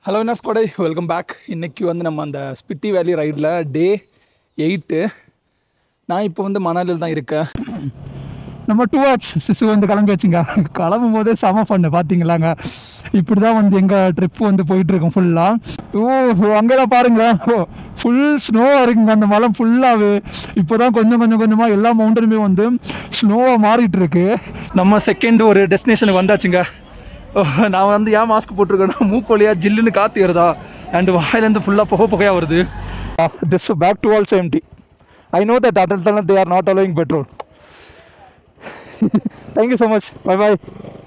Hello என்ன ஸ்கோடை welcome back இன்னைக்கு வந்து நம்ம அந்த ஸ்பிட்டி வேலி ரைடில் டே எயிட்டு நான் இப்போ வந்து மணாலியில் தான் இருக்கேன் நம்ம டூ ஹவர்ஸ் சிசு வந்து கிளம்பி வச்சுங்க கிளம்பும் போதே செம பண்ணு பார்த்தீங்களாங்க இப்படி தான் வந்து எங்கள் ட்ரிப் வந்து போயிட்டுருக்கோம் ஃபுல்லாக ஓ அங்கெல்லாம் பாருங்களேன் ஃபுல் ஸ்னோவாக இருக்குங்க அந்த மலை ஃபுல்லாகவே இப்போ தான் கொஞ்சம் கொஞ்சம் கொஞ்சமாக எல்லா மவுண்டனுமே வந்து ஸ்னோவாக மாறிட்டு இருக்கு நம்ம செகண்ட் ஒரு டெஸ்டினேஷனுக்கு வந்தாச்சுங்க ஓ, நான் வந்து ஏன் மாஸ்க் போட்டிருக்கேன்னா மூக்கொலியா ஜில்லுன்னு காற்று ஏறுதா அண்ட் வாயிலேருந்து ஃபுல்லாக புகை புகையாக வருது this back to also empty I know that Atal they are not allowing petrol thank you so much bye bye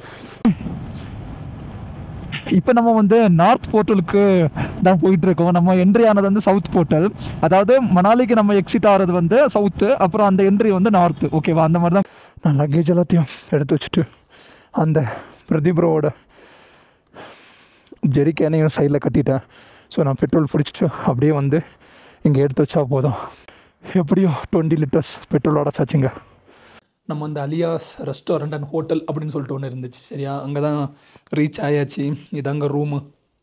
இப்போ நம்ம வந்து நார்த் போர்ட்டலுக்கு தான் போயிட்டு இருக்கோம் நம்ம என்ட்ரி ஆனது வந்து சவுத் போர்ட்டல் அதாவது மணாலிக்கு நம்ம எக்ஸிட் ஆகிறது வந்து சவுத்து அப்புறம் அந்த என்ட்ரி வந்து நார்த்து ஓகேவா அந்த மாதிரி தான் நான் லக்கேஜ் எல்லாத்தையும் எடுத்து வச்சுட்டு அந்த பிரதீப்ரோவோட ஜெரிக்கேனையும் சைடில் கட்டிட்டேன் ஸோ நான் பெட்ரோல் பிடிச்சிட்டு அப்படியே வந்து இங்கே எடுத்து வச்சா போதும் எப்படியும் டுவெண்ட்டி லிட்டர்ஸ் பெட்ரோலோட சாச்சுங்க நம்ம அந்த அலியாஸ் ரெஸ்டாரண்ட் அண்ட் ஹோட்டல் அப்படின்னு சொல்லிட்டு ஒன்று இருந்துச்சு சரியா அங்கே தான் ரீச் ஆயாச்சு இதாங்க ரூமு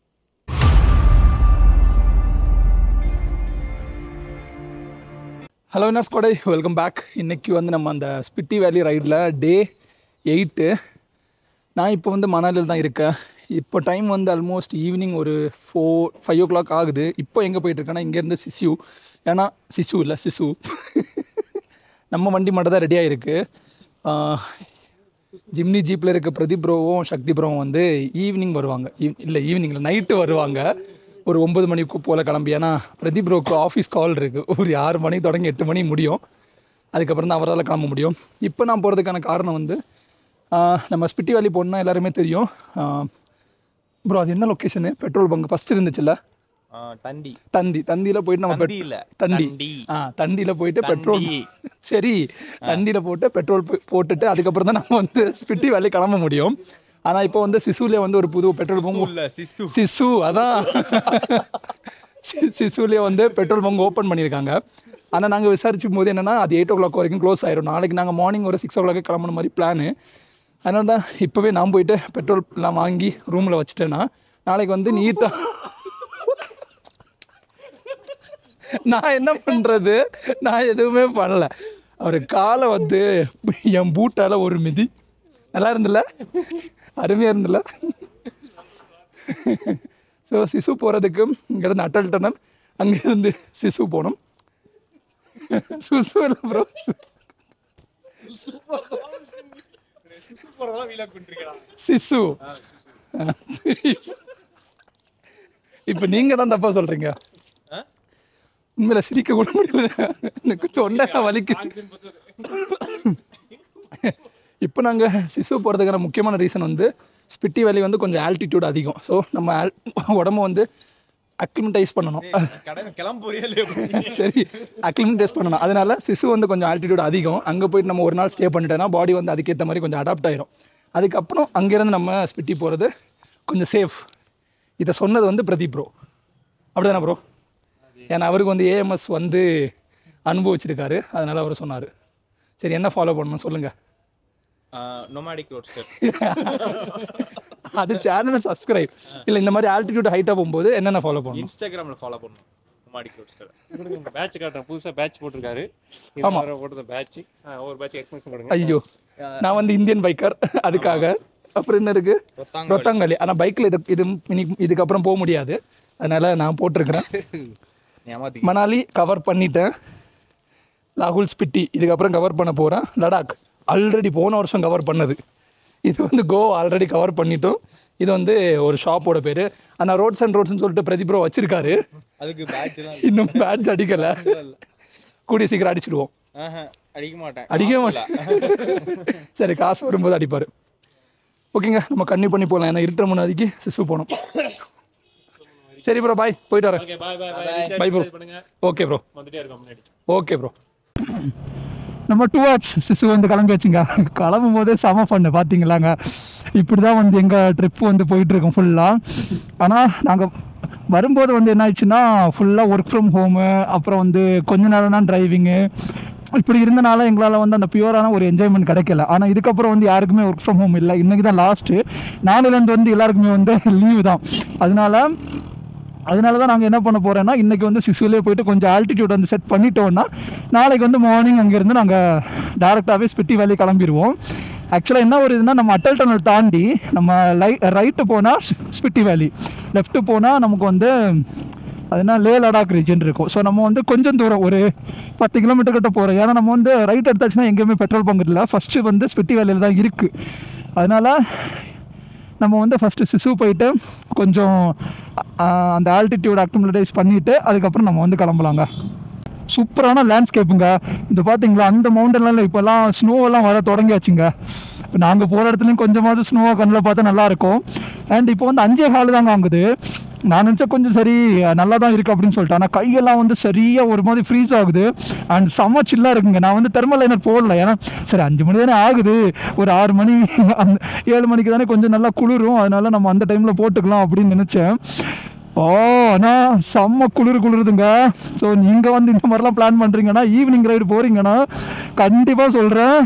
ஹலோ என்ன ஸ்கோடை வெல்கம் பேக் இன்னைக்கு வந்து நம்ம அந்த ஸ்பிட்டி வேலி ரைடில் டே எயிட்டு நான் இப்போ வந்து மணாலியில் தான் இருக்கேன் இப்போ டைம் வந்து ஆல்மோஸ்ட் ஈவினிங் ஒரு ஃபோர் ஃபைவ் ஓ கிளாக் ஆகுது இப்போ எங்கே போயிட்டுருக்கேன்னா இங்கேருந்து சிசு ஏன்னா சிசு இல்லை சிசு நம்ம வண்டி மட்டும் தான் ரெடியாக இருக்குது ஜிம்னி ஜீப்பில் இருக்க பிரதீப் ப்ரோவும் சக்தி ப்ரோவும் வந்து ஈவினிங் வருவாங்க ஈவ்- இல்லை ஈவினிங்கில் நைட்டு வருவாங்க ஒரு ஒம்பது மணிக்கு போல் கிளம்பி ஏன்னா பிரதீப் ப்ரோக்கு ஆஃபீஸ் கால் இருக்குது ஒரு ஆறு மணிக்கு தொடங்கி எட்டு மணி முடியும் அதுக்கப்புறம் தான் அவரால் கிளம்ப முடியும் இப்போ நான் போகிறதுக்கான காரணம் வந்து ஆஹ், நம்ம ஸ்பிட்டி வேலி போகணுன்னா எல்லாருமே தெரியும் ப்ரோ அது என்ன லொக்கேஷனு பெட்ரோல் பங்க் ஃபஸ்ட் இருந்துச்சுல்ல ஆ, தண்டி தந்தி தந்தியில் போயிட்டு நம்ம தந்தி பெட்- இல்ல தண்டி தண்டி. ஆ தண்டியில் போயிட்டு பெட்ரோல் தண்டி. சரி தண்டியில் போட்டு பெட்ரோல் போ- போட்டுட்டு அதுக்கப்புறம் தான் நம்ம வந்து ஸ்பிட்டி வேலை கிளம்ப முடியும் ஆனால் இப்போ வந்து சிசுலே வந்து ஒரு புது பெட்ரோல் பங்க் இல்ல சிசு சிசு அதான் சி- சிசுலே வந்து பெட்ரோல் பங்க் ஓப்பன் பண்ணியிருக்காங்க ஆனால் நாங்கள் விசாரிச்சும் போது என்னென்னா அது எயிட் ஓ கிளாக் வரைக்கும் க்ளோஸ் ஆயிரும் நாளைக்கு நாங்கள் மார்னிங் ஒரு சிக்ஸ் ஓ கிளாக் கிளம்புன மாதிரி பிளானு அதனால தான் இப்போவே நான் போயிட்டு பெட்ரோல் எல்லாம் வாங்கி ரூமில் வச்சுட்டேன்னா நாளைக்கு வந்து நீட்டாக நான் என்ன பண்ணுறது நான் எதுவுமே பண்ணல அவர் காலை வந்து என் பூட்டால் ஒரு மிதி நல்லா இருந்துல்ல அருமையாக இருந்துல்ல ஸோ சிசு போகிறதுக்கு இங்கேருந்து அட்டல் டனல் அங்கேருந்து சிசு போகணும் சிசு இல்லை ப்ரோ சிசு இப்போ நீங்கள் தான் தப்பாக சொல்கிறீங்க உண்மையில சிரிக்க கூட முடியல எனக்கு தொண்டை வலிக்கு இப்போ நாங்கள் சிசு போகிறதுக்கான முக்கியமான ரீசன் வந்து ஸ்பிட்டி வேலி வந்து கொஞ்சம் ஆல்டிடியூட் அதிகம் ஸோ நம்ம al- உடம்ப வந்து அக்ளிமடைஸ் பண்ணணும் கடை கிளம்ப போறியா இல்லையா சரி அக்ளிமடைஸ் பண்ணணும் அதனால சிசு வந்து கொஞ்சம் ஆல்டிடியூட் அதிகம் அங்கே போயிட்டு நம்ம ஒரு நாள் ஸ்டே பண்ணிட்டோன்னா பாடி வந்து அதுக்கேற்ற மாதிரி கொஞ்சம் அடாப்ட் ஆயிரும் அதுக்கப்புறம் அங்கேருந்து நம்ம ஸ்பிட்டி போகிறது கொஞ்சம் சேஃப் இதை சொன்னது வந்து பிரதீப் ப்ரோ அப்படிதானே ப்ரோ ஏன்னா அவருக்கு வந்து ஏஎம்எஸ் வந்து அனுபவிச்சிருக்காரு அதனால அவர் சொன்னார் சரி என்ன ஃபாலோ பண்ணணும் சொல்லுங்கள் நொமாடிக் ரோட்ஸ்டர் அது சேனலை சப்ஸ்கிரைப் இல்லை இந்த மாதிரி ஆல்டிடியூட் ஹைட்டாக போகும்போது என்னென்ன ஃபாலோ பண்ணணும் இன்ஸ்டாகிராம்ல ஃபாலோ பண்ணணும் நொமாடிக் ரோட்ஸ்டர் கொடுங்க பேட்ச் காட்டுறேன் புதுசா பேட்ச் போட்டிருக்காரு ஆமா. போட்டது பேட்ச் ஒரு பேட்ச் எக்ஸ்பிளேஷன் கொடுங்க ஐயோ நான் வந்து இந்தியன் பைக்கர் அதுக்காக அப்புறம் என்ன இருக்கு ரொத்தாங்கல். ரொத்தாங்கலி ஆனால் பைக்கில் இது இது இன்னைக்கு இதுக்கப்புறம் போக முடியாது அதனால நான் போட்டிருக்கிறேன் ஏமாத்தி மணாலி கவர் பண்ணிட்டேன் லாகுல் ஸ்பிட்டி இதுக்கப்புறம் கவர் பண்ண போகிறேன் லடாக் ஆல்ரெடி போன வருஷம் கவர் பண்ணது இது வந்து கோவா ஆல்ரெடி கவர் பண்ணிட்டோம் இது வந்து ஒரு ஷாப்போட பேர் ஆனால் ரோட்ஸ் அண்ட் ரோட்ஸ்னு சொல்லிட்டு பிரதீப் ப்ரோ வச்சிருக்காரு அதுக்கு பேட்ச் எல்லாம் இன்னும் பேட்ச் அடிக்கலை கூடிய சீக்கிரம் அடிச்சிடுவோம் ஆஹா, அடிக்க மாட்டேன் அடிக்கவே மாட்டேன் சரி காசு வரும்போது அடிப்பார் ஓகேங்க நம்ம கண்ணி பண்ணி போகலாம் ஏன்னா இருட்டுற முன்னாடிக்கு சிசு போகணும் சரி ப்ரோ பாய் போயிட்டு வரேன் okay bye bye Bye, bye bro. பண்ணுங்க ஓகே ப்ரோ வந்துட்டே இருக்கோம் முன்னாடி ஓகே ப்ரோ நம்ம டூ ஹவர்ஸ் சிசு வந்து கிளம்பி வச்சுங்க கிளம்பும் போதே செம பண்ணு பார்த்தீங்களாங்க இப்படி தான் வந்து எங்கள் ட்ரிப் வந்து போயிட்டுருக்கோம் ஃபுல்லாக ஆனால் நாங்கள் வரும்போது வந்து என்ன ஆயிடுச்சுன்னா ஃபுல்லாக ஒர்க் ஃப்ரம் ஹோமு அப்புறம் வந்து கொஞ்ச நேரம் தான் டிரைவிங்கு இப்படி இருந்தனால எங்களால் வந்து அந்த பியூரான ஒரு என்ஜாய்மெண்ட் கிடைக்கல ஆனால் இதுக்கப்புறம் வந்து யாருக்குமே ஒர்க் ஃப்ரம் ஹோம் இல்லை இன்றைக்கி தான் லாஸ்ட்டு நாளையிலேருந்து வந்து எல்லாருக்குமே வந்து லீவு தான் அதனால அதனால தான் நாங்கள் என்ன பண்ண போகிறோன்னா இன்றைக்கி வந்து சிசுவிலே போயிட்டு கொஞ்சம் ஆல்டிடியூட் வந்து செட் பண்ணிட்டோம்னா நாளைக்கு வந்து மார்னிங் அங்கேருந்து நாங்கள் டேரெக்டாகவே ஸ்பிட்டி வேலி கிளம்பிடுவோம் ஆக்சுவலாக என்ன ஒரு இதுனா நம்ம அட்டல் டனல் தாண்டி நம்ம லை ரைட்டு போனால் ஸ்பிட்டி வேலி லெஃப்ட்டு போனால் நமக்கு வந்து அதுனா லே லடாக் ரீஜன் இருக்கும் ஸோ நம்ம வந்து கொஞ்சம் தூரம் ஒரு பத்து கிலோமீட்டர் கிட்ட போகிறோம் ஏன்னா நம்ம வந்து ரைட் எடுத்தாச்சுன்னா எங்கேயுமே பெட்ரோல் பங்க் இல்லை ஃபஸ்ட்டு வந்து ஸ்பிட்டி வேலையில் தான் இருக்குது அதனால் நம்ம வந்து ஃபஸ்ட்டு சிசு போயிட்டு கொஞ்சம் ஆ, அந்த ஆல்டிடியூட் அக்டமிலேடைஸ் பண்ணிவிட்டு அதுக்கப்புறம் நம்ம வந்து கிளம்பலாங்க சூப்பரான லேண்ட்ஸ்கேப்புங்க இது பார்த்தீங்களா அந்த மவுண்டன்லாம் இப்போல்லாம் ஸ்னோவெல்லாம் வர தொடங்கியாச்சுங்க நாங்கள் போகிற இடத்துலையும் கொஞ்சமாவது ஸ்னோவை கண்ணில் பார்த்தா நல்லாயிருக்கும் அண்ட் இப்போ வந்து அஞ்சே கால் தாங்க ஆகுது நான் நினச்சா கொஞ்சம் சரி நல்லா தான் இருக்குது அப்படின்னு சொல்லிட்டு ஆனால் கையெல்லாம் வந்து சரியாக ஒரு மாதிரி ஃப்ரீஸ் ஆகுது அண்ட் செம்ம சில்லாக இருக்குங்க நான் வந்து தெர்மல் லைனர் போடல ஏன்னா சரி அஞ்சு மணி தானே ஆகுது ஒரு ஆறு மணி அந்த ஏழு மணிக்கு தானே கொஞ்சம் நல்லா குளிரும் அதனால நம்ம அந்த டைமில் போட்டுக்கலாம் அப்படின்னு நினச்சேன் ஓ ஆனால் செம்ம குளிர் குளிருதுங்க ஸோ நீங்கள் வந்து இந்த மாதிரிலாம் பிளான் பண்ணுறீங்கன்னா ஈவினிங் ரைடு போகிறீங்கன்னா கண்டிப்பாக சொல்கிறேன்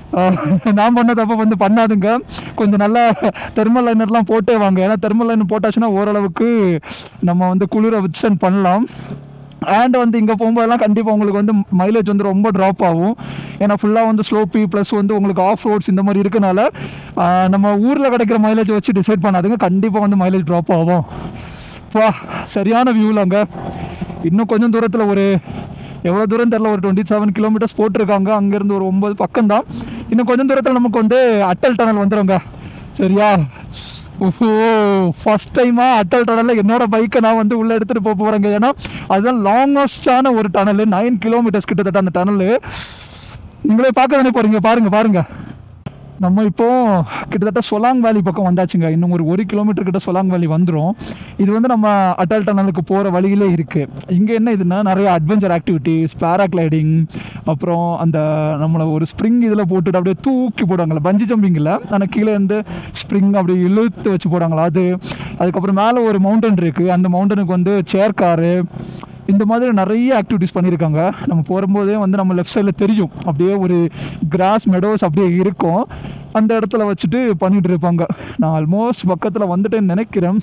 நான் பண்ண தப்ப வந்து பண்ணாதுங்க கொஞ்சம் நல்லா தெர்மல் லைனர்லாம் போட்டே வாங்க ஏன்னா தெர்மல் லைனர் போட்டாச்சுன்னா ஓரளவுக்கு நம்ம வந்து குளிரை விட்சன் பண்ணலாம் அண்ட் வந்து இங்கே போகும்போதெல்லாம் கண்டிப்பாக உங்களுக்கு வந்து மைலேஜ் வந்து ரொம்ப ட்ராப் ஆகும் ஏன்னா ஃபுல்லாக வந்து ஸ்லோப்பி ப்ளஸ் வந்து உங்களுக்கு ஆஃப் ரோட்ஸ் இந்த மாதிரி இருக்கனால ஆஹ், நம்ம ஊரில் கிடைக்கிற மைலேஜ் வச்சு டிசைட் பண்ணாதுங்க கண்டிப்பாக வந்து மைலேஜ் ட்ராப் ஆகும் வா சரியான வியூவில் அங்கே இன்னும் கொஞ்சம் தூரத்தில் ஒரு எவ்வளோ தூரம் தெரில ஒரு டுவெண்ட்டி செவன் கிலோமீட்டர்ஸ் போட்டிருக்காங்க அங்கேருந்து ஒரு ஒம்பது பக்கம் தான் இன்னும் கொஞ்சம் தூரத்தில் நமக்கு வந்து அட்டல் டனல் வந்துடுங்க சரியா ஓஹோ ஃபஸ்ட் டைமாக அட்டல் டனலில் என்னோட பைக்கை நான் வந்து உள்ளே எடுத்துகிட்டு போக போகிறேங்க ஏன்னா அதுதான் லாங்கஸ்டான ஒரு டனல் நைன் கிலோமீட்டர்ஸ் கிட்டத்தட்ட அந்த டனல் நீங்களே பார்க்க தானே போகிறீங்க பாருங்கள் பாருங்கள் நம்ம இப்போ கிட்டத்தட்ட சொலாங் வேலி பக்கம் வந்தாச்சுங்க இன்னும் ஒரு ஒரு கிலோமீட்டர் கிட்ட சொலாங் வேலி வந்துடும் இது வந்து நம்ம அட்டல் டனலுக்கு போகிற வழியிலே இருக்குது இங்கே என்ன இதுன்னா நிறைய அட்வென்ச்சர் ஆக்டிவிட்டீஸ் பேராக்ளைடிங் அப்புறம் அந்த நம்மளை ஒரு ஸ்ப்ரிங் இதில் போட்டுட்டு அப்படியே தூக்கி போடுவாங்கள்ல பஞ்சி ஜம்பிங்கில் ஆனால் கீழே இருந்து ஸ்ப்ரிங் அப்படியே இழுத்து வச்சு போடுவாங்களா அது அதுக்கப்புறம் மேலே ஒரு மவுண்டன் இருக்குது அந்த மவுண்டனுக்கு வந்து சேர் காரு இந்த மாதிரி நிறைய ஆக்டிவிட்டீஸ் பண்ணியிருக்காங்க நம்ம போகும்போதே வந்து நம்ம லெஃப்ட் சைடில் தெரியும் அப்படியே ஒரு கிராஸ் மெடோஸ் அப்படியே இருக்கும் அந்த இடத்துல வச்சுட்டு பண்ணிட்டு இருப்பாங்க நான் ஆல்மோஸ்ட் பக்கத்தில் வந்துட்டேன்னு நினைக்கிறேன்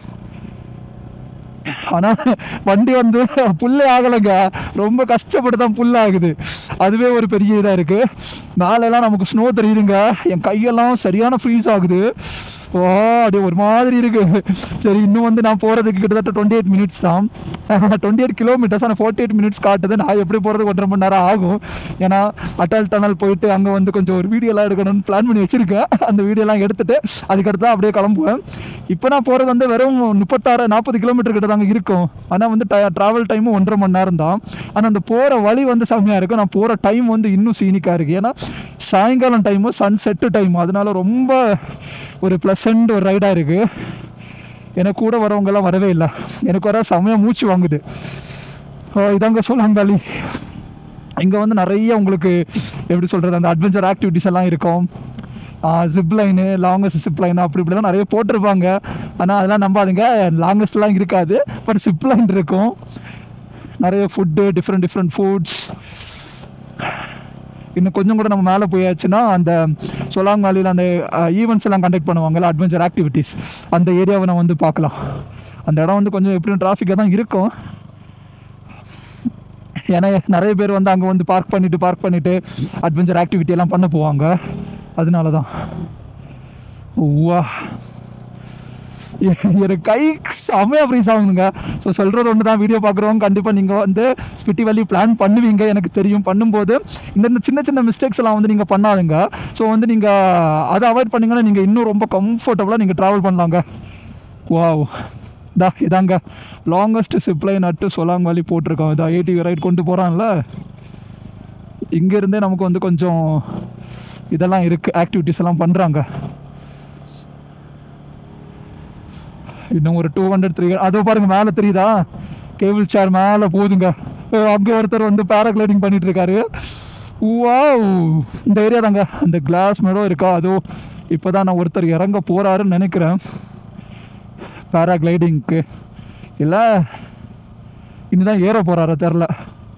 ஆனால் வண்டி வந்து புல்லே ஆகலைங்க ரொம்ப கஷ்டப்பட்டு தான் புல் ஆகுது அதுவே ஒரு பெரிய இதாக இருக்குது மேலெல்லாம் நமக்கு ஸ்னோ தெரியுதுங்க என் கையெல்லாம் சரியான ஃப்ரீஸ் ஆகுது ஓ அப்படியே ஒரு மாதிரி இருக்கு சரி இன்னும் வந்து நான் போகிறதுக்கு கிட்டத்தட்ட டுவெண்ட்டி எயிட் மினிட்ஸ் தான் டுவெண்ட்டி எயிட் கிலோமீட்டர்ஸ் ஆனால் ஃபார்ட்டி எயிட் மினிட்ஸ் காட்டுது நான் எப்படி போகிறதுக்கு ஒன்றரை மணி நேரம் ஆகும் ஏன்னா அட்டல் டனல் போயிட்டு அங்கே வந்து கொஞ்சம் ஒரு வீடியோலாம் எடுக்கணும்னு பிளான் பண்ணி வச்சுருக்கேன் அந்த வீடியோலாம் எடுத்துட்டு அதுக்கடுத்து அப்படியே கிளம்புவேன் இப்போ நான் போகிறது வந்து வெறும் முப்பத்தாறு நாற்பது கிலோமீட்டர் கிட்ட தாங்க இருக்கும் ஆனால் வந்து ட்ராவல் டைமும் ஒன்றரை மணி நேரம் தான் ஆனால் அந்த போகிற வழி வந்து செம்மையாக இருக்கும் நான் போகிற டைம் வந்து இன்னும் சீனிக்காக இருக்குது ஏன்னா சாயங்காலம் டைமு சன் செட்டு டைம் அதனால ரொம்ப ஒரு ப்ளசண்ட் ஒரு ரைடாக இருக்குது எனக்கு கூட வரவங்கெல்லாம் வரவே இல்லை எனக்கு வர செமையாக மூச்சு வாங்குது ஓ, இதாங்க சோழங்காலி இங்கே வந்து நிறைய உங்களுக்கு எப்படி சொல்கிறது அந்த அட்வென்ச்சர் ஆக்டிவிட்டிஸ் எல்லாம் இருக்கும் zip line longest zip line அப்படி இப்படிலாம் நிறைய போட்டிருப்பாங்க ஆனால் அதெல்லாம் நம்பாதுங்க லாங்கஸ்ட்லாம் இருக்காது பட் ஜிப் லைன் இருக்கும் நிறைய ஃபுட்டு டிஃப்ரெண்ட் டிஃப்ரெண்ட் ஃபுட்ஸ் இன்னும் கொஞ்சம் கூட நம்ம மேலே போயாச்சுன்னா அந்த சொலாங்காலியில் அந்த ஈவெண்ட்ஸ் எல்லாம் கண்டக்ட் பண்ணுவாங்கல்ல அட்வென்ச்சர் ஆக்டிவிட்டீஸ் அந்த ஏரியாவை நான் வந்து பார்க்கலாம் அந்த இடம் வந்து கொஞ்சம் எப்படியும் டிராஃபிக்காக தான் இருக்கும் ஏன்னா நிறைய பேர் வந்து அங்கே வந்து பார்க் பண்ணிவிட்டு பார்க் பண்ணிவிட்டு அட்வென்ச்சர் ஆக்டிவிட்டி எல்லாம் பண்ண போவாங்க அதனால தான் வா எ- எனக்கு கை செமையாக ஃப்ரீஸ் ஆகுதுங்க ஸோ சொல்கிறது ஒன்று தான் வீடியோ பார்க்குறவங்க கண்டிப்பாக நீங்கள் வந்து ஸ்பிட்டி வேலி பிளான் பண்ணுவீங்க எனக்கு தெரியும் பண்ணும்போது இந்த சின்ன சின்ன மிஸ்டேக்ஸ் எல்லாம் வந்து நீங்கள் பண்ணாதுங்க ஸோ வந்து நீங்கள் அதை அவாய்ட் பண்ணீங்கன்னா நீங்கள் இன்னும் ரொம்ப கம்ஃபர்டபுளாக நீங்கள் ட்ராவல் பண்ணலாங்க வாவ் தா இதாங்க லாங்கஸ்ட் சிப்லை நட்டு சொலாங் வேலி போட்டிருக்கோம் இதா ஏடிவி ரைட் கொண்டு போகிறான்ல இங்கேருந்தே நமக்கு வந்து கொஞ்சம் இதெல்லாம் இருக்குது ஆக்டிவிட்டீஸ் எல்லாம் பண்ணுறாங்க இன்னும் ஒரு டூ ஹண்ட்ரட் த்ரீ அதோ பாருங்க மேலே தெரியுதா கேபிள் சேர் மேலே போகுதுங்க அங்கே ஒருத்தர் வந்து பேராகிளைடிங் பண்ணிட்டு இருக்காரு வாவ் இந்த ஏரியா தாங்க அந்த கிளாஸ் மேடம் இருக்கா அதோ இப்போ தான் நான் ஒருத்தர் இறங்க போகிறாருன்னு நினைக்கிறேன் பேராகிளைடிங்க்கு இல்லை இனிதான் ஏற போகிறாரா தெரில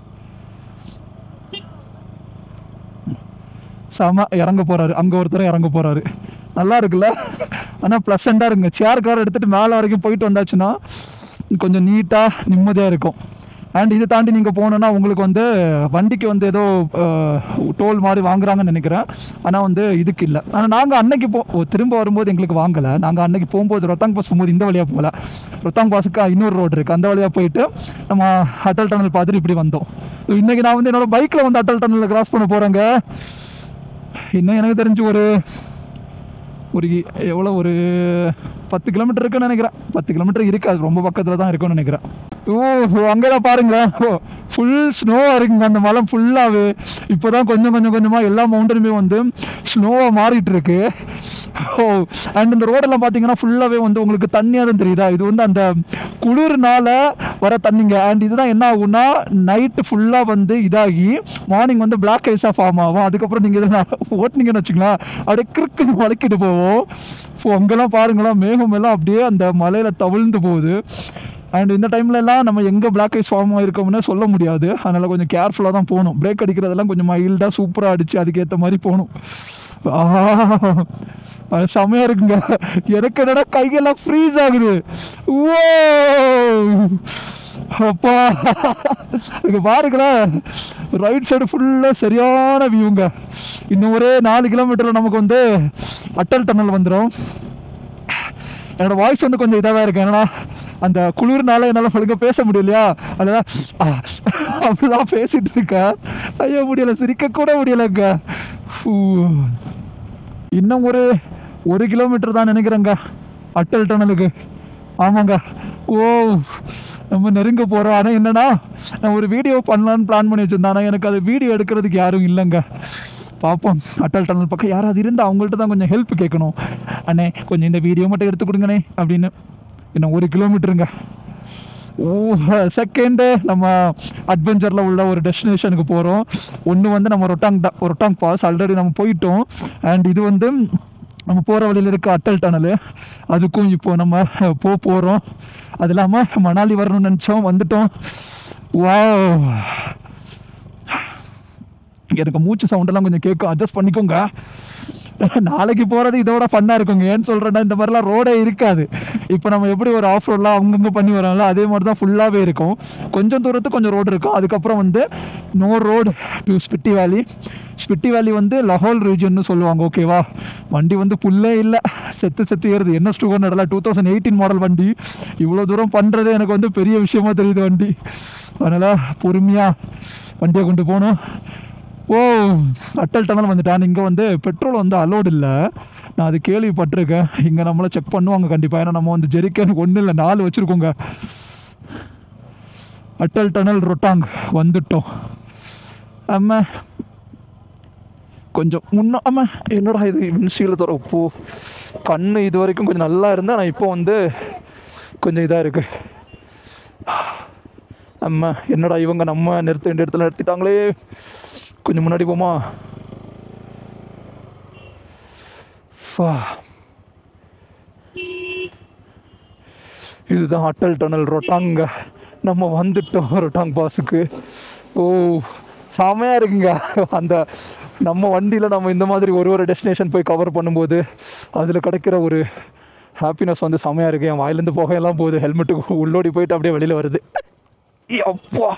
செம இறங்க போகிறாரு அங்கே ஒருத்தர் இறங்க போகிறாரு நல்லா இருக்குல்ல ஆனால் ப்ளசண்ட்டாக இருக்குங்க சேர் கார் எடுத்துகிட்டு மேலே வரைக்கும் போயிட்டு வந்தாச்சுன்னா கொஞ்சம் நீட்டாக நிம்மதியாக இருக்கும் அண்ட் இதை தாண்டி நீங்கள் போனோன்னா உங்களுக்கு வந்து வண்டிக்கு வந்து ஏதோ டோல் மாதிரி வாங்குறாங்கன்னு நினைக்கிறேன் ஆனால் வந்து இதுக்கு இல்லை ஆனால் நாங்கள் அன்னைக்கு போ ஓ, திரும்ப வரும்போது எங்களுக்கு வாங்கலை நாங்கள் அன்னைக்கு போகும்போது ரொத்தாங் பாஸ் போகும்போது இந்த வழியாக போகல ரொத்தாங் பாஸுக்கு இன்னொரு ரோடு இருக்குது அந்த வழியாக போயிட்டு நம்ம அட்டல் டனல் பார்த்துட்டு இப்படி வந்தோம் இன்றைக்கி நான் வந்து என்னோட பைக்கில் வந்து அட்டல் டனலில் கிராஸ் பண்ண போகிறேங்க இன்னும் எனக்கு தெரிஞ்சு ஒரு ஒரு எவ்வளோ ஒரு பத்து கிலோமீட்டர் இருக்குன்னு நினைக்கிறேன் பத்து கிலோமீட்டர் இருக்கு அது ரொம்ப பக்கத்தில் தான் இருக்குன்னு நினைக்கிறேன் ஓ அங்கெல்லாம் பாருங்களேன் ஓ ஃபுல் ஸ்னோவாக இருக்குங்க அந்த மலை ஃபுல்லாகவே இப்போ தான் கொஞ்சம் கொஞ்சம் கொஞ்சமாக எல்லா மவுண்டனுமே வந்து ஸ்னோவாக மாறிட்டு இருக்கு ஓ அண்ட் இந்த ரோடெல்லாம் பார்த்தீங்கன்னா ஃபுல்லாகவே வந்து உங்களுக்கு தண்ணியாக தான் தெரியுதா இது வந்து அந்த குளிர்னால வர தண்ணிங்க அண்ட் இதுதான் என்ன ஆகும்னா நைட்டு ஃபுல்லாக வந்து இதாகி மார்னிங் வந்து பிளாக் ஐஸாக ஃபார்ம் ஆகும் அதுக்கப்புறம் நீங்கள் இதில் ஓட்டுனீங்கன்னு வச்சுங்களேன் அப்படியே கிறுக்குன்னு வளைக்கிட்டு போவோம் ஸோ அங்கெல்லாம் பாருங்களேன் மேகம் எல்லாம் அப்படியே அந்த மலையில் தவிழ்ந்து போகுது அண்ட் இந்த டைம்ல எல்லாம் நம்ம எங்கே பிளாக் ஐஸ் ஃபார்ம் ஆகிருக்கோம்னு சொல்ல முடியாது அதனால் கொஞ்சம் கேர்ஃபுல்லாக தான் போகணும் பிரேக் அடிக்கிறதெல்லாம் கொஞ்சம் மைல்டாக சூப்பராக அடித்து அதுக்கேற்ற மாதிரி போகணும் ஆஹா, அது செமையா இருக்குங்க எனக்கு என்னடா கையெல்லாம் ஃப்ரீஸ் ஆகுது ஓ அப்பா இங்க பாருங்களேன் ரைட் சைடு ஃபுல்லாக சரியான வியூங்க இன்னும் ஒரே நாலு கிலோமீட்டரில் நமக்கு வந்து அட்டல் டனல் வந்துடும் என்னோட வாய்ஸ் வந்து கொஞ்சம் இதாக தான் இருக்கு ஏன்னா அந்த குளிர்னால என்னால் ஒழுங்கா பேச முடியலையா அதனால ஆ, அப்படிதான் பேசிட்டு இருக்கேன் ஐயோ முடியல சிரிக்க கூட முடியலங்க ஃபூ. இன்னும் ஒரு ஒரு கிலோமீட்டர் தான் நினைக்கிறேங்க அட்டல் டனலுக்கு ஆமாங்க ஓ நம்ம நெருங்க போகிறோம் ஆனால் என்னன்னா நான் ஒரு வீடியோ பண்ணலான்னு பிளான் பண்ணி வச்சுருந்தேன் ஆனால் எனக்கு அது வீடியோ எடுக்கிறதுக்கு யாரும் இல்லைங்க பார்ப்போம் அட்டல் டனல் பக்கம் யாராவது இருந்தால் அவங்கள்ட்ட தான் கொஞ்சம் ஹெல்ப் கேட்கணும் அண்ணே கொஞ்சம் இந்த வீடியோ மட்டும் எடுத்து கொடுங்கண்ணே அப்படின்னு இன்னும் ஒரு கிலோமீட்டருங்க ஓ செகண்டு நம்ம அட்வென்ச்சரில் உள்ள ஒரு டெஸ்டினேஷனுக்கு போகிறோம் ஒன்று வந்து நம்ம ரொட்டாங் டா- ரொட்டாங் பாஸ் ஆல்ரெடி நம்ம போயிட்டோம் அண்ட் இது வந்து நம்ம போகிற வழியில் இருக்க அட்டல் டனல் அதுக்கும் இப்போ நம்ம போக போகிறோம் அது இல்லாமல் மணாலி வரணும்னு நினச்சோம் வந்துட்டோம் வா எனக்கு மூச்சு சவுண்டெல்லாம் கொஞ்சம் கேட்கும் அட்ஜஸ்ட் பண்ணிக்கோங்க நாளைக்கு போகிறது இதோட ஃபன்னாக இருக்குங்க ஏன்னு சொல்கிறேன்னா இந்த மாதிரிலாம் ரோடே இருக்காது இப்போ நம்ம எப்படி ஒரு ஆஃப் ரோட்லாம் அங்கங்கே பண்ணி வரோம்ல அதே மாதிரி தான் ஃபுல்லாகவே இருக்கும் கொஞ்சம் தூரத்துக்கு கொஞ்சம் ரோடு இருக்கும் அதுக்கப்புறம் வந்து நோ ரோடு டு ஸ்பிட்டி வேலி ஸ்பிட்டி வேலி வந்து லஹோல் ரீஜன்னு சொல்லுவாங்க ஓகேவா வண்டி வந்து புல்லே இல்லை செத்து செத்து ஏறுது என்ன டூ ஹண்ட்ரட்ல டூ தௌசண்ட் எயிட்டீன் மாடல் வண்டி இவ்வளோ தூரம் பண்ணுறது எனக்கு வந்து பெரிய விஷயமா தெரியுது வண்டி அதனால் பொறுமையாக வண்டியை கொண்டு போகணும் ஓ அட்டல் டனல் வந்துட்டான் இங்கே வந்து பெட்ரோல் வந்து அலோடு இல்லை நான் அது கேள்விப்பட்டிருக்கேன் இங்கே நம்மளை செக் பண்ணுவாங்க கண்டிப்பாக ஏன்னா நம்ம வந்து ஜெரிக்கன் ஒன்றும் இல்லை நாலு வச்சுருக்கோங்க அட்டல் டனல் ரொட்டாங் வந்துட்டோம் அம்மா கொஞ்சம் முன்ன ஆமா என்னடா இது விண்சீல தர உப்பு கண்ணு இது வரைக்கும் கொஞ்சம் நல்லா இருந்தால் நான் இப்போ வந்து கொஞ்சம் இதாக இருக்கு அம்மா என்னடா இவங்க நம்ம நிறுத்த வேண்டிய இடத்துல நிறுத்திட்டாங்களே கொஞ்சம் முன்னாடி போமா ஃபா. இதுதான் அட்டல் டனல் ரொட்டாங்க நம்ம வந்துட்டோம் ரொட்டாங் பாஸுக்கு ஓ செமையாக இருக்குங்க அந்த நம்ம வண்டியில் நம்ம இந்த மாதிரி ஒரு ஒரு டெஸ்டினேஷன் போய் கவர் பண்ணும்போது அதில் கிடைக்கிற ஒரு ஹாப்பினஸ் வந்து செமையாக இருக்குது என் வாயிலேருந்து புகையெல்லாம் போகுது ஹெல்மெட்டுக்கு உள்ளோடி போயிட்டு அப்படியே வெளியில் வருது அப்பா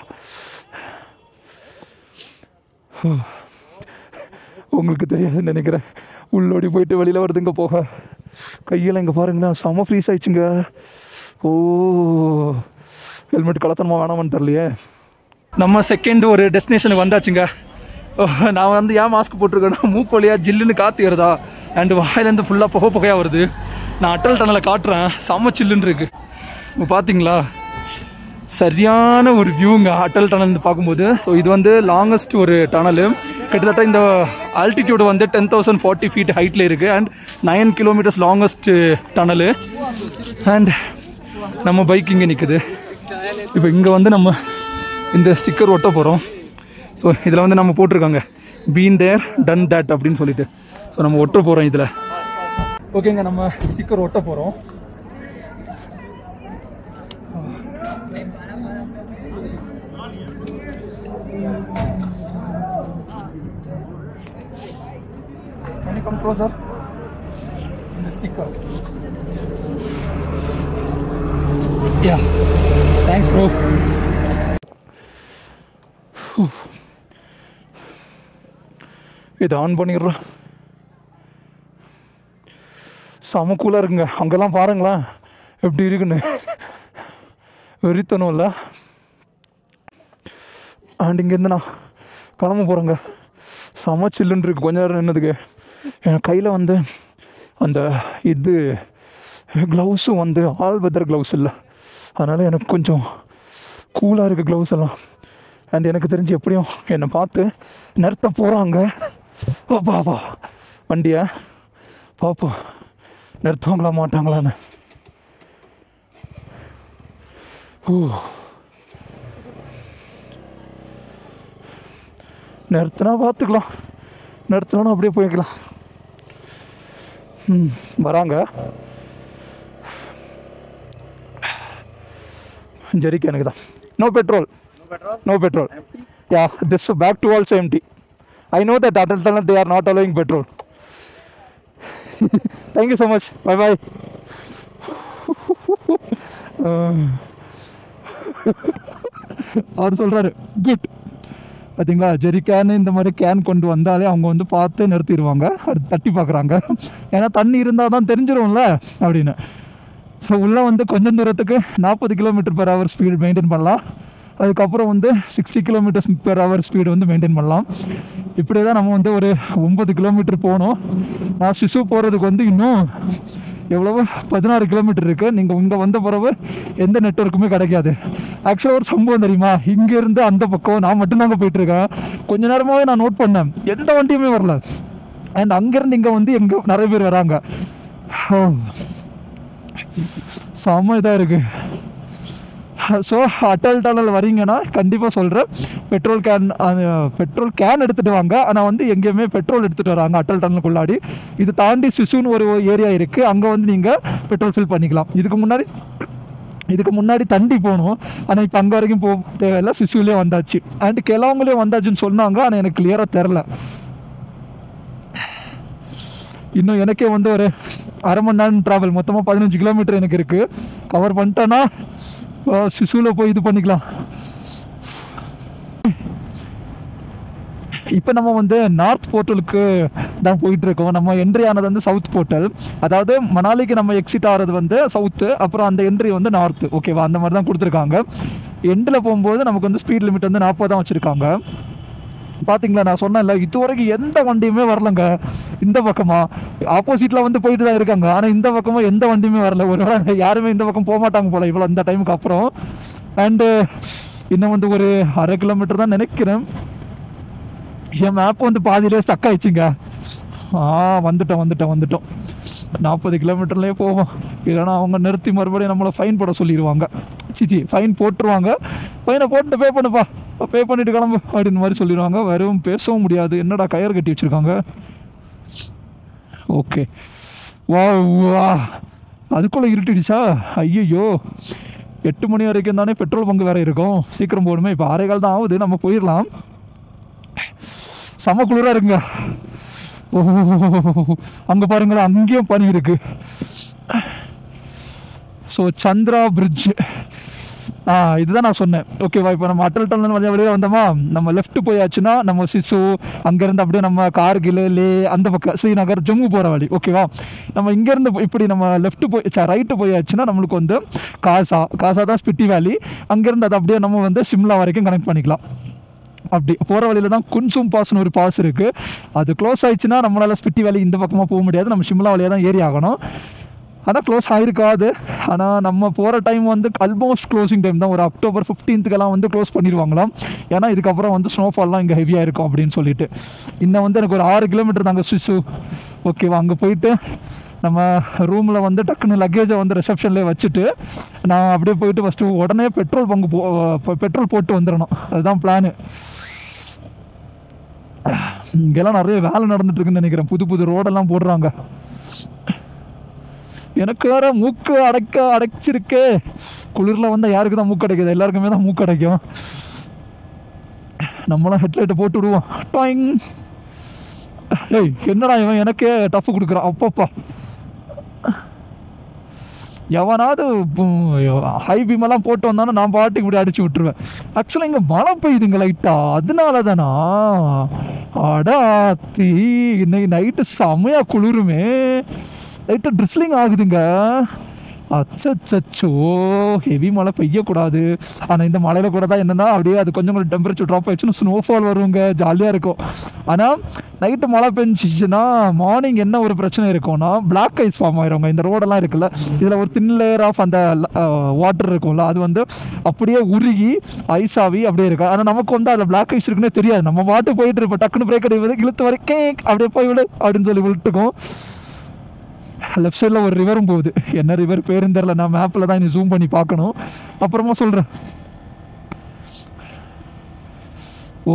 உங்களுக்கு தெரியாதுன்னு நினைக்கிறேன் உள்ளோடி போயிட்டு வெளியில் வருதுங்க போக கையில் இங்கே பாருங்களேன் செம ஃப்ரீஸ் ஆயிடுச்சுங்க ஓ ஹெல்மெட் கலத்தனமா வேணாமான்னு தெரியலையே நம்ம செகண்ட் ஒரு டெஸ்டினேஷனுக்கு வந்தாச்சுங்க ஓ, நான் வந்து ஏன் மாஸ்க் போட்டிருக்கேன்னா மூக்கு வழியா ஜில்லுன்னு காற்று ஏறுதா அண்டு வாயிலேருந்து ஃபுல்லாக புகை புகையாக வருது நான் அட்டல் டனலை காட்டுறேன் செம்ம சில்லுன்னு இருக்கு இப்போ பார்த்தீங்களா சரியான ஒரு வியூங்க அட்டல் டனல் பார்க்கும்போது ஸோ இது வந்து லாங்கஸ்ட் ஒரு டனலு கிட்டத்தட்ட இந்த ஆல்டிடியூட் வந்து டென் தௌசண்ட் ஃபார்ட்டி ஃபீட் ஹைட்டில் இருக்குது and nine kilometres longest tunnel and நம்ம பைக் இங்கே நிற்குது இப்போ இங்கே வந்து நம்ம இந்த ஸ்டிக்கர் ஒட்ட போகிறோம் ஸோ இதில் வந்து நம்ம போட்டிருக்காங்க பீன் தேர் டன் தட் அப்படின்னு சொல்லிட்டு ஸோ நம்ம ஒட்ட போகிறோம் இதில் ஓகேங்க நம்ம ஸ்டிக்கர் ஒட்ட போகிறோம் Can you come closer? In the sticker. Yeah thanks bro இதை ஆன் பண்ணிடுறோம் செம கூலாக இருக்குங்க அங்கெல்லாம் பாருங்களேன் எப்படி இருக்குன்னு வெறித்தனம் இல்லை அண்ட் இங்கேருந்து நான் கிளம்ப போகிறேங்க செம சில்லுன்னு இருக்கு கொஞ்ச நேரம் நின்னதுக்கு என் கையில் வந்து அந்த இது க்ளவுஸும் வந்து ஆல் வெதர் க்ளவுஸ் இல்லை அதனால் எனக்கு கொஞ்சம் கூலாக இருக்குது க்ளவுஸ் எல்லாம் அண்ட் எனக்கு தெரிஞ்சு எப்படியும் என்னை பார்த்து நிறுத்த போகிறாங்க பாப்பா வண்டியை பார்ப்போம் நிறுத்துவாங்களா மாட்டாங்களான்னு ஓ நிறுத்தினா பார்த்துக்கலாம் நிறுத்தினா அப்படியே போய்க்கலாம் ம் வராங்க ஜெரிக்கு எனக்கு தான் no petrol no petrol yeah this back to also empty I know that Atal தலன் they are not allowing petrol thank you so much bye bye அவர் சொல்கிறாரு குட் பார்த்தீங்களா ஜெரி கேன் இந்த மாதிரி கேன் கொண்டு வந்தாலே அவங்க வந்து பார்த்து நிறுத்திடுவாங்க அடுத்து தட்டி பார்க்குறாங்க ஏன்னா தண்ணி இருந்தால் தான் தெரிஞ்சிரும்ல அப்படின்னு ஸோ உள்ளே வந்து கொஞ்சம் தூரத்துக்கு நாற்பது kilometre per hour speed maintain பண்ணலாம் அதுக்கப்புறம் வந்து sixty kilometres per hour speed வந்து மெயின்டைன் பண்ணலாம் இப்படி தான் நம்ம வந்து ஒரு ஒம்பது கிலோமீட்டர் போகணும் நான் சிசு போகிறதுக்கு வந்து இன்னும் எவ்வளவோ பதினாறு கிலோமீட்டர் இருக்குது நீங்கள் இங்கே வந்த பிறகு எந்த நெட்ஒர்க்குமே கிடைக்காது ஆக்சுவலாக ஒரு சம்பவம் தெரியுமா இங்கேருந்து அந்த பக்கம் நான் மட்டும்தாங்க போயிட்டுருக்கேன் கொஞ்ச நேரமாகவே நான் நோட் பண்ணேன் எந்த வண்டியுமே வரல அண்ட் அங்கேருந்து இங்கே வந்து எங்கே நிறைய பேர் வராங்க செம்ம இதாக இருக்குது ஸோ அட்டல் டனல் வரீங்கன்னா கண்டிப்பாக சொல்கிறேன் பெட்ரோல் கேன் பெட்ரோல் கேன் எடுத்துகிட்டு வாங்க ஆனால் வந்து எங்கேயுமே பெட்ரோல் எடுத்துகிட்டு வராங்க அட்டல் டனலுக்குள்ளாடி இது தாண்டி சிசுன்னு ஒரு ஏரியா இருக்குது அங்கே வந்து நீங்கள் பெட்ரோல் ஃபில் பண்ணிக்கலாம் இதுக்கு முன்னாடி இதுக்கு முன்னாடி தண்டி போகணும் ஆனால் இப்போ அங்கே வரைக்கும் போக தேவையில்லை சிசுலேயே வந்தாச்சு அண்ட் கிளவங்களையும் வந்தாச்சுன்னு சொன்னாங்க ஆனால் எனக்கு கிளியராக தெரில இன்னும் எனக்கே வந்து ஒரு அரை மணி நேரம் ட்ராவல் மொத்தமாக பதினஞ்சு கிலோமீட்டர் எனக்கு இருக்குது கவர் பண்ணிட்டேன்னா சிசுவில் போய் இது பண்ணிக்கலாம் இப்போ நம்ம வந்து நார்த் போர்ட்டலுக்கு தான் போயிட்டு இருக்கோம் நம்ம என்ட்ரி ஆனது வந்து சவுத் போர்ட்டல் அதாவது மணாலிக்கு நம்ம எக்ஸிட் ஆகிறது வந்து சவுத்து அப்புறம் அந்த என்ட்ரி வந்து நார்த்து ஓகேவா அந்த மாதிரி தான் கொடுத்துருக்காங்க எண்டில் போகும்போது நமக்கு வந்து ஸ்பீட் லிமிட் வந்து நாற்பது தான் வச்சுருக்காங்க பார்த்தீங்களா நான் சொன்னேன்ல இது வரைக்கும் எந்த வண்டியுமே வரலங்க இந்த பக்கமா ஆப்போசிட்டில் வந்து போயிட்டு தான் இருக்காங்க ஆனால் இந்த பக்கமாக எந்த வண்டியுமே வரல ஒரு வேளை யாருமே இந்த பக்கம் போக மாட்டாங்க போல இவ்வளோ இந்த டைமுக்கு அப்புறம் அண்டு இன்னும் வந்து ஒரு அரை கிலோமீட்டர் தான் நினைக்கிறேன் என் மேப் வந்து பாதியிலே ஸ்டக் ஆயிடுச்சுங்க ஆ வந்துட்டோம் வந்துட்டோம் வந்துட்டோம் நாற்பது கிலோமீட்டர்லேயே போவோம் இல்லைன்னா அவங்க நிறுத்தி மறுபடியும் நம்மளை ஃபைன் போட சொல்லிடுவாங்க சிச்சி ஃபைன் போட்டுருவாங்க ஃபைனை போட்டு பே பண்ணுப்பா பே பண்ணிட்டு கிளம்பு அப்படின்னு மாதிரி சொல்லிடுவாங்க வெறும் பேசவும் முடியாது என்னடா கயர் கட்டி வச்சுருக்காங்க ஓகே வா வா அதுக்குள்ளே இருட்டிடுச்சா ஐயையோ எட்டு மணி வரைக்கும் தானே பெட்ரோல் பங்கு வேறு இருக்கும் சீக்கிரம் போகணுமே இப்போ ஆறே கால் தான் ஆகுது நம்ம போயிடலாம் செம குளிராக இருக்குங்க ஓ அங்கே பாருங்களேன் அங்கேயும் பனி இருக்கு ஸோ சந்திரா பிரிட்ஜ் ஆ இதுதான் நான் சொன்னேன் ஓகேவா இப்போ நம்ம அட்டல் டனல் வழியாக வெளியே வந்தோமா நம்ம லெஃப்ட் போயாச்சுன்னா நம்ம சிசு அங்கேருந்து அப்படியே நம்ம கார்கில் லே அந்த பக்கம் ஸ்ரீநகர் ஜம்மு போகிற வழி ஓகேவா நம்ம இங்கேருந்து இப்படி நம்ம லெஃப்ட் போய் ரைட்டு போயாச்சுன்னா நம்மளுக்கு வந்து காசா காசா தான் ஸ்பிட்டி வேலி அங்கேருந்து அதை அப்படியே நம்ம வந்து சிம்லா வரைக்கும் கனெக்ட் பண்ணிக்கலாம் அப்படி போகிற வழியில் தான் குன்சும் பாஸ்னு ஒரு பாஸ் இருக்குது அது க்ளோஸ் ஆயிடுச்சுன்னா நம்மளால் ஸ்பிட்டி வேலி இந்த பக்கமாக போக முடியாது நம்ம சிம்லா வழியாக தான் ஏறி ஆகணும் ஆனால் க்ளோஸ் ஆகிருக்காது ஆனால் நம்ம போகிற டைம் வந்து ஆல்மோஸ்ட் க்ளோசிங் டைம் தான் ஒரு அக்டோபர் ஃபிஃப்டீன்த்துக்கெல்லாம் வந்து க்ளோஸ் பண்ணிடுவாங்களாம் ஏன்னா இதுக்கப்புறம் வந்து ஸ்னோஃபால்லாம் இங்கே ஹெவியாக இருக்கும் அப்படின்னு சொல்லிட்டு இன்னும் வந்து எனக்கு ஒரு ஆறு கிலோமீட்டர் தாங்க சுசு ஓகேவா அங்கே போயிட்டு நம்ம ரூமில் வந்து டக்குன்னு லக்கேஜை வந்து ரிசப்ஷன்லேயே வச்சுட்டு நான் அப்படியே போயிட்டு ஃபஸ்ட்டு உடனே பெட்ரோல் பங்கு போ பெட்ரோல் போட்டு வந்துடணும் அதுதான் பிளானு இங்கெல்லாம் நிறைய வேலை நடந்துட்டு இருக்குன்னு நினைக்கிறேன் புது புது ரோடெல்லாம் போடுறாங்க எனக்கு வேற மூக்கு அடைக்க அடைச்சிருக்கு குளிரில் வந்தால் யாருக்கு தான் மூக்கு அடைக்குது எல்லாருக்குமே தான் மூக்கு அடைக்கும் நம்மளாம் ஹெட்லைட்டை போட்டு விடுவோம் டாயிங் ஏய் என்னடா இவன் எனக்கே டஃப் கொடுக்குறான் அப்பப்பா எவனாவது ஹை பீமெல்லாம் போட்டு வந்தானே நான் பாட்டுக்கு இப்படி அடிச்சு விட்டுருவேன் ஆக்சுவலாக இங்கே மழை பெய்யுதுங்க லைட்டாக அதனால தானா அடாத்தி இன்னைக்கு நைட்டு செமையாக குளிருமே லைட்டாக ட்ரிஸ்லிங் ஆகுதுங்க அச்சச்சோ ஹெவி மழை பெய்யக்கூடாது ஆனால் இந்த மழையில் கூட தான் என்னென்னா அப்படியே அது கொஞ்சம் கொஞ்சம் டெம்பரேச்சர் ட்ராப் ஆயிடுச்சுன்னா ஸ்னோஃபால் வருங்க ஜாலியாக இருக்கும் ஆனால் நைட்டு மழை பெஞ்சிச்சுன்னா மார்னிங் என்ன ஒரு பிரச்சனை இருக்கும்னா பிளாக் ஐஸ் ஃபார்ம் ஆயிருங்க இந்த ரோடெல்லாம் இருக்குல்ல இதில் ஒரு தின் லேயர் ஆஃப் அந்த வாட்டர் இருக்கும்ல அது வந்து அப்படியே உருகி ஐஸ் ஆகி அப்படியே இருக்கும் ஆனால் நமக்கு வந்து அதில் பிளாக் ஐஸ் இருக்குன்னே தெரியாது நம்ம பாட்டு போயிட்டு இருப்போம் டக்குன்னு பிரேக் அடிப்பது இழுத்து வரைக்கும் அப்படியே போய் விடு அப்படின்னு சொல்லி விட்டுக்கும் லெஃப்ட் சைடில் ஒரு ரிவரும் போகுது என்ன ரிவர் பேரும் தெரில நான் மேப்பில் தான் இனி ஜூம் பண்ணி பார்க்கணும் அப்புறமா சொல்கிறேன் ஓ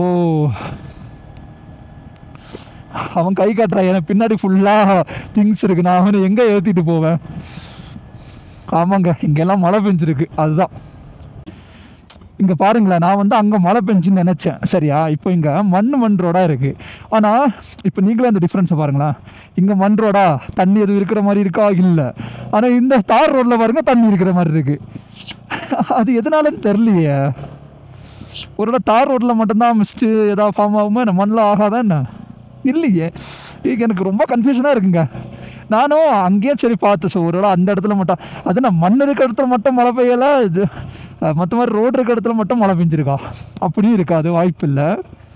அவன் கை காட்டுறான் எனக்கு பின்னாடி ஃபுல்லாக திங்ஸ் இருக்கு நான் அவனை எங்கே ஏற்றிட்டு போவேன் ஆமாங்க இங்கெல்லாம் மழை பெஞ்சிருக்கு அதுதான் இங்கே பாருங்களேன் நான் வந்து அங்கே மழை பெஞ்சுன்னு நினச்சேன் சரியா இப்போ இங்கே மண் மண் ரோடாக இருக்குது ஆனால் இப்போ நீங்களே அந்த டிஃப்ரென்ஸை பாருங்களேன் இங்கே மண் ரோடா தண்ணி எதுவும் இருக்கிற மாதிரி இருக்கா இல்லை ஆனால் இந்த தார் ரோட்டில் பாருங்க தண்ணி இருக்கிற மாதிரி இருக்குது அது எதனாலன்னு தெரியலையே ஒரு தார் ரோட்டில் மட்டும்தான் மிஸ்ட்டு ஏதாவது ஃபார்ம் ஆகுமா என்ன மண்ணில் ஆகாதா என்ன இல்லையே ಈಗ எனக்கு ரொம்ப கன்ஃபியூஷனாக இருக்குங்க நானும் அங்கேயே சரி பார்த்து ஸோ ஒரு வேளை அந்த இடத்துல மட்டும் அது நான் மண் இருக்க இடத்துல மட்டும் மழை பெய்யலை இது மற்ற மாதிரி ரோடு இருக்க இடத்துல மட்டும் மழை பெஞ்சிருக்கா அப்படியும் இருக்காது வாய்ப்பு இல்லை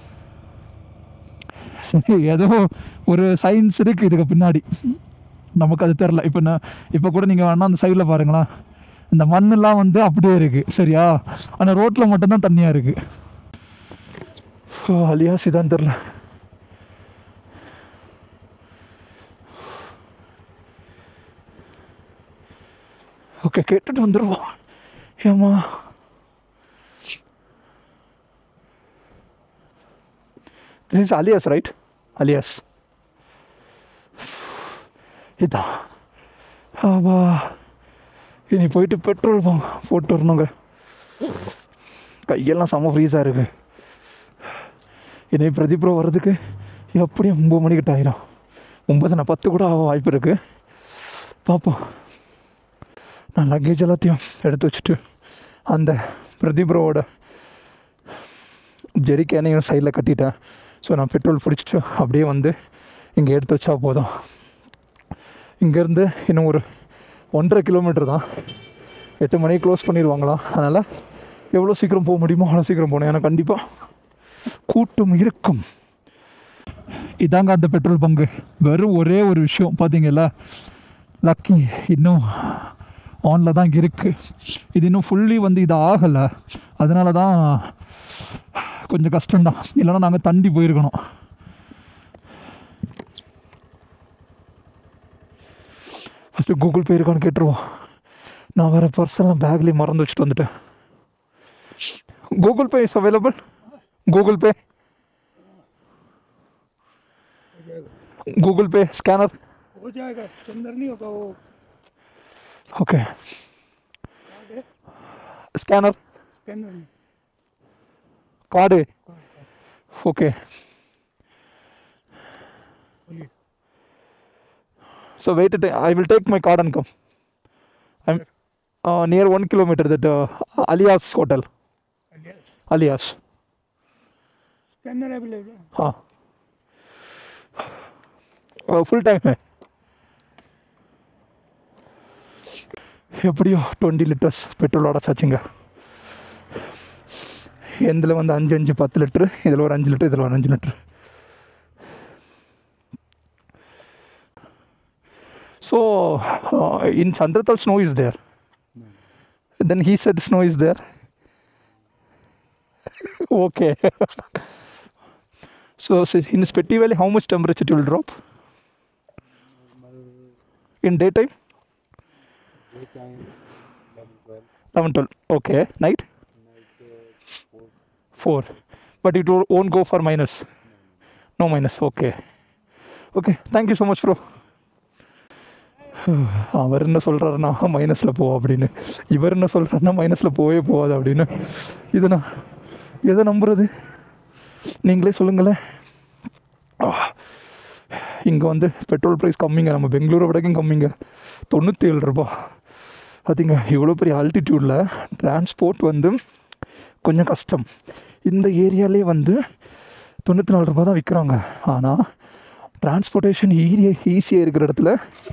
சரி ஏதோ ஒரு சயின்ஸ் இருக்குது இதுக்கு பின்னாடி நமக்கு அது தெரில இப்போ நான் இப்போ கூட நீங்கள் வேணா அந்த சைடில் பாருங்களேன் இந்த மண்ணெல்லாம் வந்து அப்படியே இருக்குது சரியா ஆனால் ரோட்டில் மட்டும்தான் தண்ணியாக இருக்குது அலியாஸ் இதான் தெரில ஓகே கேட்டுட்டு வந்துடுவோம் ஏம்மா this is alias right alias இதான் ஆபா இனி போயிட்டு பெட்ரோல் போ போட்டு வரணுங்க கையெல்லாம் செம ஃப்ரீஸாக இருக்கு இனி பிரதீப்ரோ வர்றதுக்கு எப்படியும் ஒம்பது மணிக்கிட்ட ஆயிரும் ஒம்பது நான் பத்து கூட ஆக வாய்ப்பு இருக்குது பார்ப்போம் நான் லக்கேஜ் எல்லாத்தையும் எடுத்து வச்சுட்டு அந்த பிரதீப்ரோவோட ஜெரிக்கேனையும் சைடில் கட்டிட்டேன் ஸோ நான் பெட்ரோல் பிடிச்சிட்டு அப்படியே வந்து இங்கே எடுத்து வச்சா போதும் இங்கேருந்து இன்னும் ஒரு ஒன்றரை கிலோமீட்டர் தான் எட்டு மணிக்கு க்ளோஸ் பண்ணிடுவாங்களாம் அதனால் எவ்வளோ சீக்கிரம் போக முடியுமோ அவ்வளோ சீக்கிரம் போகணும் ஏன்னா கண்டிப்பாக கூட்டம் இருக்கும் இதாங்க அந்த பெட்ரோல் பங்கு வெறும் ஒரே ஒரு விஷயம் பார்த்தீங்கல்ல லக்கி இன்னும் ஆனில் தான் இருக்குது இது இன்னும் ஃபுல்லி வந்து இது ஆகலை அதனால தான் கொஞ்சம் கஷ்டம்தான் இல்லைன்னா நாங்கள் தண்டி போயிருக்கணும் ஃபஸ்ட்டு கூகுள் பே இருக்கான்னு கேட்டுருவோம் நான் வேறு பர்சனலாக பேக்லேயே மறந்து வச்சுட்டு வந்துட்டேன் Google Pay is available Google Pay Google Pay scanner हो जाएगा अंदर नहीं होगा वो ओके स्कैनर स्कैनर कार्ड है okay so wait a i will take my card and come i'm uh, near one kilometer that uh, alias hotel alias scanner available हाँ full time எப்படியோ twenty litres petrol அடைச்சாச்சுங்க எந்தில் வந்து அஞ்சு அஞ்சு பத்து litre இதில் ஒரு அஞ்சு லிட்டர் இதில் ஒரு அஞ்சு லிட்ரு ஸோ இன் சந்திரத்தால் snow is there then he said snow is there okay So, so in Spiti Valley, how much temperature it will drop? In daytime? 11, 12. Okay. Night? 4. But it will- won't go for minus? No minus. Okay. Okay. Thank you so much, bro. அவர் என்ன சொல்கிறாருன்னா மைனஸில் போ அப்படின்னு இவர் என்ன சொல்கிறாருன்னா மைனஸில் போவே போகாது அப்படின்னு இது நான் எதை நம்புறது நீங்களே சொல்லுங்களேன் இங்கே வந்து பெட்ரோல் ப்ரைஸ் கம்மிங்க நம்ம பெங்களூரை விடக்கும் கம்மிங்க தொண்ணூற்றி ஏழு ரூபா பார்த்தீங்க இவ்வளோ பெரிய ஆல்டிடியூடில் டிரான்ஸ்போர்ட் வந்து கொஞ்சம் கஷ்டம் இந்த ஏரியாலே வந்து தொண்ணூற்றி நாலு ரூபா தான் விற்கிறாங்க ஆனால் டிரான்ஸ்போர்ட்டேஷன் ஈரியா ஈஸியாக இருக்கிற இடத்துல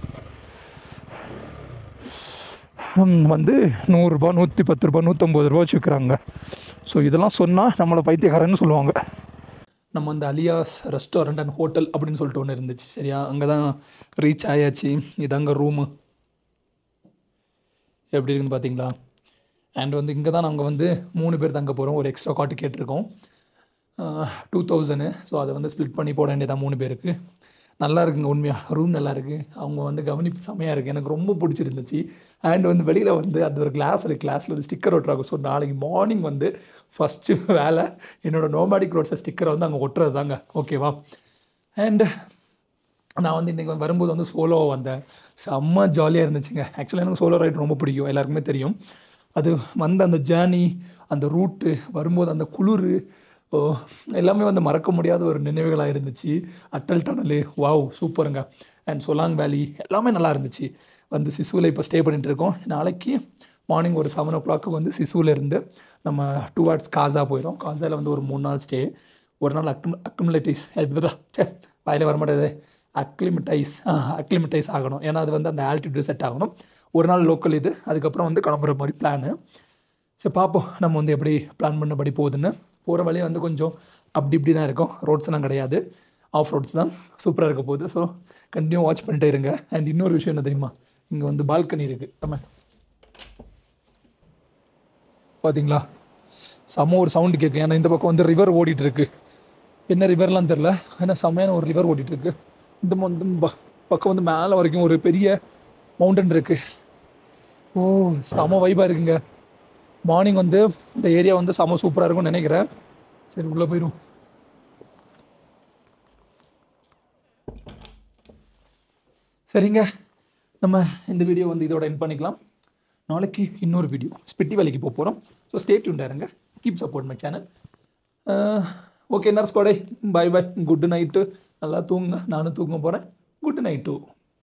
ஹம், வந்து நூறுரூபா நூற்றி பத்து ரூபா நூற்றம்பது ரூபா வச்சு விற்கிறாங்க ஸோ இதெல்லாம் சொன்னால் நம்மளை பைத்தியக்காரன்னு சொல்லுவாங்க நம்ம அந்த அலியாஸ் ரெஸ்டாரண்ட் அண்ட் ஹோட்டல் அப்படின்னு சொல்லிட்டு ஒன்று இருந்துச்சு சரியா அங்கே தான் ரீச் ஆயாச்சு இதாங்க ரூமு எப்படி இருக்குன்னு பார்த்தீங்களா அண்ட் வந்து இங்கே தான் நாங்கள் வந்து மூணு பேர் தங்க போகிறோம் ஒரு எக்ஸ்ட்ரா காட்டு கேட்டிருக்கோம் டூ தௌசண்ட் ஸோ அதை வந்து ஸ்ப்ளிட் பண்ணி போட வேண்டியதான் மூணு பேருக்கு நல்லா இருக்குங்க உண்மையாக ரூம் நல்லா இருக்குது அவங்க வந்து கவனிப்பு செமையாக இருக்குது எனக்கு ரொம்ப பிடிச்சிருந்துச்சு அண்ட் வந்து வெளியில் வந்து அது ஒரு கிளாஸ் இருக்குது கிளாஸில் வந்து ஸ்டிக்கர் ஒட்டுறாங்க ஸோ நாளைக்கு மார்னிங் வந்து ஃபஸ்ட்டு வேலை என்னோடய நோமேடிக் ரோட்ஸை ஸ்டிக்கரை வந்து அங்கே ஒட்டுறது தாங்க ஓகேவா அண்ட் நான் வந்து இன்றைக்கி வரும்போது வந்து சோலோ வந்தேன் செம்ம ஜாலியாக இருந்துச்சுங்க ஆக்சுவலாக எனக்கு சோலோ ரைட் ரொம்ப பிடிக்கும் எல்லாருக்குமே தெரியும் அது வந்த அந்த ஜேர்னி அந்த ரூட்டு வரும்போது அந்த குளிர் ஓ எல்லாமே வந்து மறக்க முடியாத ஒரு நினைவுகளாக இருந்துச்சு அட்டல் டனலு வாவ் சூப்பருங்க அண்ட் சொலாங் வேலி எல்லாமே நல்லா இருந்துச்சு வந்து சிசுவில் இப்போ ஸ்டே பண்ணிட்டு இருக்கோம் நாளைக்கு மார்னிங் ஒரு செவன் ஓ கிளாக்கு வந்து சிசுவில் இருந்து நம்ம டூ ஹவர்ஸ் காசா போயிடும் காசாவில் வந்து ஒரு மூணு நாள் ஸ்டே ஒரு நாள் அக்ம் அக்குமுலேட்டிஸ் வாயில் வர மாட்டேது அக்ளிமடைஸ் அக்ளிமடைஸ் ஆகணும் ஏன்னா அது வந்து அந்த ஆல்டிடியூட் செட் ஆகணும் ஒரு நாள் லோக்கல் இது அதுக்கப்புறம் வந்து கிளம்புற மாதிரி பிளானு சரி பார்ப்போம் நம்ம வந்து எப்படி பிளான் பண்ணபடி போகுதுன்னு போகிற வழி வந்து கொஞ்சம் அப்படி இப்படி தான் இருக்கும் ரோட்ஸ்லாம் கிடையாது ஆஃப் ரோட்ஸ் தான் சூப்பராக இருக்க போகுது ஸோ கண்டினியூ வாட்ச் பண்ணிட்டே இருங்க அண்ட் இன்னொரு விஷயம் என்ன தெரியுமா இங்கே வந்து பால்கனி இருக்குது நம்ம பார்த்தீங்களா செம்ம ஒரு சவுண்டு கேட்கும் ஏன்னா இந்த பக்கம் வந்து ரிவர் ஓடிட்டு இருக்கு என்ன ரிவர்லாம் தெரில ஏன்னா செம்மையான ஒரு ரிவர் ஓடிட்டு இருக்கு இந்த ம- இந்த ப- பக்கம் வந்து மேலே வரைக்கும் ஒரு பெரிய மவுண்டன் இருக்கு ஓ செம வைபாக இருக்குங்க மார்னிங் வந்து இந்த ஏரியா வந்து செம சூப்பராக இருக்கும்னு நினைக்கிறேன் சரி உள்ளே போயிடும் சரிங்க நம்ம இந்த வீடியோ வந்து இதோட என் பண்ணிக்கலாம் நாளைக்கு இன்னொரு வீடியோ ஸ்பிட்டி வேலைக்கு போக போகிறோம் ஸோ ஸ்டே டியூண்டாக இருங்க keep support my channel okay நர்ஸ் கோடை பை பை குட் நைட்டு நல்லா தூங்குங்க நானும் தூங்க போகிறேன் குட் நைட்டு